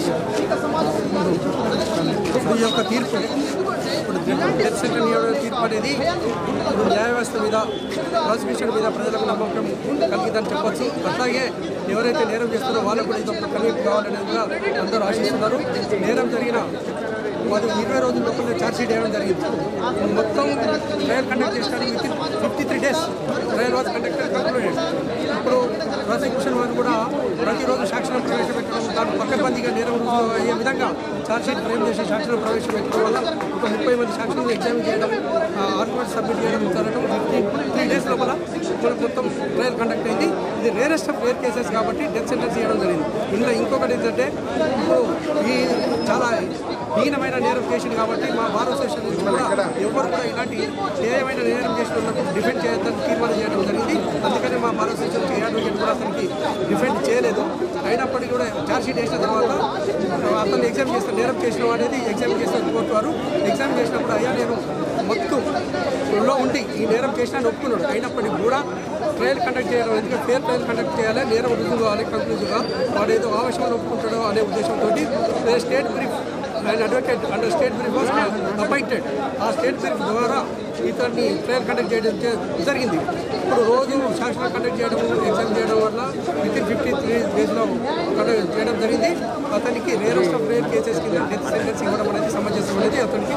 ఇప్పుడు ఈ యొక్క తీర్పు ఇప్పుడు డెత్ సెంటర్ తీర్పు అనేది ఇప్పుడు న్యాయ వ్యవస్థ మీద ప్రాసిక్యూషన్ మీద ప్రజలకు నమ్మకం కలిగిందని చెప్పొచ్చు అట్లాగే ఎవరైతే నేరం చేస్తారో వాళ్ళకు కూడా ఇది ఒక కనీపు కావాలనేది కూడా అందరూ ఆశిస్తున్నారు నేరం జరిగిన వాళ్ళు ఇరవై రోజుల లోపల ఛార్జ్ షీట్ వేయడం జరిగింది మొత్తం ట్రయల్ కండక్ట్ చేయడానికి with fifty three days trial was conducted concluded ఇప్పుడు ప్రాసిక్యూషన్ వారు కూడా ప్రతిరోజు సాక్షులను ప్రవేశపెట్టడం దాని పక్కబందీగా నేరం రుజువు అయ్యే విధంగా ఛార్జ్ షీట్ ఫ్రేమ్ చేసి సాక్షులను ప్రవేశపెట్టడం వల్ల ఒక ముప్పై మంది సాక్షులను ఎగ్జామిన్ చేయడం ఆర్గ్యుమెంట్ సబ్మిట్ చేయడం జరగడం ఫిఫ్టీ త్రీ డేస్ లోపల మనకు మొత్తం ట్రయల్ కండక్ట్ అయింది ఇది రేరెస్ట్ ఆఫ్ రేర్ కేసెస్ కాబట్టి డెత్ సెంటెన్స్ చేయడం జరిగింది ఇందులో ఇంకొకటి ఏంటంటే ఇప్పుడు ఈ చాలా హీనమైన నేరం చేసింది కాబట్టి మా బార్ అసోసియేషన్ నుంచి కూడా ఎవరు కూడా ఇలాంటి ఏమైనా నేరం చేసిన వాళ్ళకు డిఫెండ్ చేయొద్దని తీర్మానం చేయడం జరిగింది అందుకని మా బార్ అసోసియేషన్ అడ్వకేట్ కూడా అతనికి డిఫెండ్ చేయలేదు అయినప్పటికీ కూడా ఛార్జ్ షీట్ వేసిన తర్వాత అతను ఎగ్జామ్ చేసిన నేరం చేసిన అనేది ఎగ్జామ్ చేసిన కోర్టు వారు ఎగ్జామ్ చేసినప్పుడు అయ్యా నేను మొత్తం లో ఉండి ఈ నేరం చేసిన ఒప్పుకున్నాడు అయినప్పటికీ కూడా ట్రయల్ కండక్ట్ చేయడం ఎందుకంటే ఫేర్ ట్రయల్ కండక్ట్ చేయాలి నేరం రుజువు కావాలి కంక్లూజివ్గా వాడు ఏదో ఆవేశంగా ఒప్పుకుంటాడో అనే ఉద్దేశంతో state brief and advocate under state brief was appointed ఆ స్టేట్ బ్రీఫ్ ద్వారా ఇతన్ని ట్రయల్ కండక్ట్ చేయడం జ- జరిగింది ఇప్పుడు రోజు సాక్షులు కండక్ట్ చేయడం ఎగ్జామ్ చేయడం వల్ల విత్ ఇన్ ఫిఫ్టీ త్రీ డేస్లో కండక్ట్ చేయడం జరిగింది అతనికి రేరెస్ట్ ఆఫ్ రేర్ కేసెస్ కింద డెత్ సెంటెన్స్ ఇవ్వడం అనేది సమంజసం అనేది అతనికి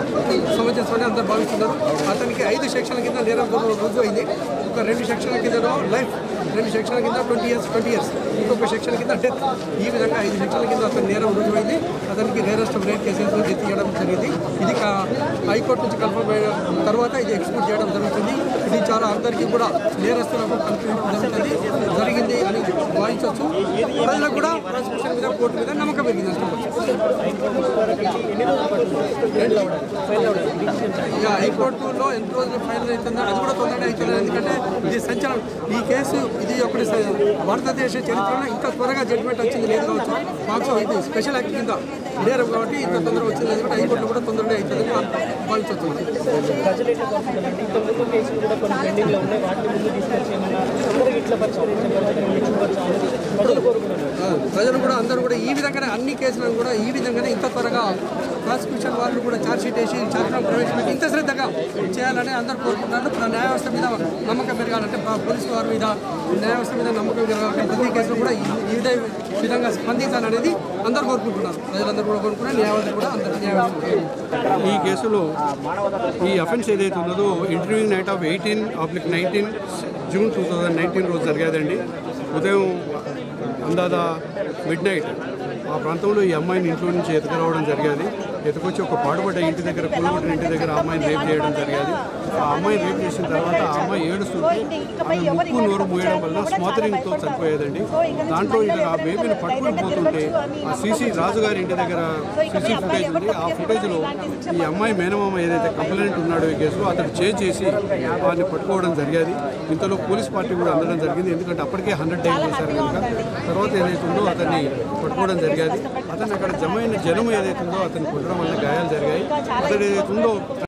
సమంజసం అని అందరూ భావిస్తున్నారు అతనికి ఐదు సెక్షన్ల కింద నేరం రుజువు అయింది ఒక రెండు సెక్షన్ల కింద లైఫ్ రెండు సెక్షన్ల కింద ట్వంటీ ఇయర్స్ ట్వంటీ ఇయర్స్ ఇంకొక సెక్షన్ కింద డెత్ ఈ విధంగా ఐదు సెక్షన్ల కింద అతను నేరం రుజువైంది అతనికి rarest of rare cases death ఇవ్వడం జరిగింది ఇది కా- హైకోర్టు నుంచి కన్ఫర్మ్ అయిన తర్వాత ఇది ఎక్స్క్యూట్ చేయడం జరుగుతుంది ఇది చాలా అందరికీ కూడా నేరస్తులకు కన్ఫ్యూజన్ జరుగుతుంది జరిగింది అని భావించవచ్చు ప్రజలకు కూడా ప్రాసిక్యూషన్ మీద కోర్టు మీద నమ్మకం పెరిగింది అని చెప్పొచ్చు ఇక హైకోర్టులో ఎన్ని రోజులు ఫైనల్ అవుతుందో అది కూడా తొందరగా అవుతుంది ఎందుకంటే ఇది సంచలనం ఈ కేసు ఇది ఒకటి స- భారతదేశ చరిత్రలో ఇంకా త్వరగా జడ్జిమెంట్ వచ్చింది లేదు కావచ్చు మాకు ఇది స్పెషల్ యాక్ట్ కింద నేరం కాబట్టి ఇంత తొందరగా వచ్చింది ఎందుకంటే హైకోర్టులో కూడా తొందరగా అవుతుందని భావించవచ్చు ప్రజలు ఎట్లా కోరుకుంటారంటే ఇంకా ముందు కేసులు కూడా కొన్ని పెండింగ్లో ఉన్నాయి వాటిని ముందు తీసుకొచ్చేయమన్నా అందరూ ఇట్లా పరిష్కరించే పరిస్థితి చూడవచ్చు అనేది ప్రజలు కోరుకుంటున్నారు ఆ, ప్రజలు కూడా అందరూ కూడా ఈ విధంగానే అన్ని కేసులను కూడా ఈ విధంగానే ఇంత త్వరగా ప్రాసిక్యూషన్ వాళ్ళు కూడా ఛార్జ్ షీట్ వేసి ఛార్జ్లను ప్రవేశపెట్టి ఇంత శ్రద్ధగా చేయాలని అందరూ కోరుకుంటున్నారు ప్ర- న్యాయ వ్యవస్థ మీద నమ్మకం పెరగాలంటే ప్ర- పోలీసు వారి మీద న్యాయ వ్యవస్థ మీద నమ్మకం పెరగాలంటే ప్రతి కేసులో కూడా ఈ ఈ విధ విధంగా స్పందించాలనేది అందరూ కోరుకుంటున్నారు ప్రజలందరూ కూడా కోరుకుంటున్నారు న్యాయవాదులు కూడా అందరూ న్యాయవాదులు ఈ కేసులో ఈ అఫెన్స్ ఏదైతే ఉన్నదో intervening night of eighteen oblique nineteen June two thousand nineteen రోజు జరిగేదండి ఉదయం అందాద మిడ్ నైట్ ఆ ప్రాంతంలో ఈ అమ్మాయిని ఇంట్లో నుంచి ఎత్తుకురావడం జరిగేది ఎత్తుకొచ్చి ఒక పాడుపడ్డ ఇంటి దగ్గర కూలగొట్టిన ఇంటి దగ్గర ఆ అమ్మాయిని రేప్ చేయడం జరిగేది ఆ అమ్మాయిని రేప్ చేసిన తర్వాత ఆ అమ్మాయి ఏడుస్తుంటే ఆమె ముక్కు నోరు మూయడం వల్ల స్మాతరింగ్తో చనిపోయేదండి దాంట్లో ఇక ఆ బేబీని పట్టుకుని పోతుంటే ఆ సీసీ రాజు గారి ఇంటి దగ్గర సీసీ ఫుటేజ్ ఉంది ఆ ఫుటేజ్లో ఈ అమ్మాయి మేనమామ ఏదైతే కంప్లైంట్ ఉన్నాడో ఈ కేసులో అతను చేజ్ చేసి వారిని పట్టుకోవడం జరిగేది ఇంతలో పోలీస్ పార్టీ కూడా అందడం జరిగింది ఎందుకంటే అప్పటికే హండ్రెడ్ డైల్ చేశారు కనుక తర్వాత ఏదైతే ఉందో అతన్ని పట్టుకోవడం జరిగేది అతను అక్కడ జమైన జనం ఏదైతే ఉందో అతన్ని కొట్టడం వల్ల గాయాలు జరిగాయి అతడు ఏదైతే ఉందో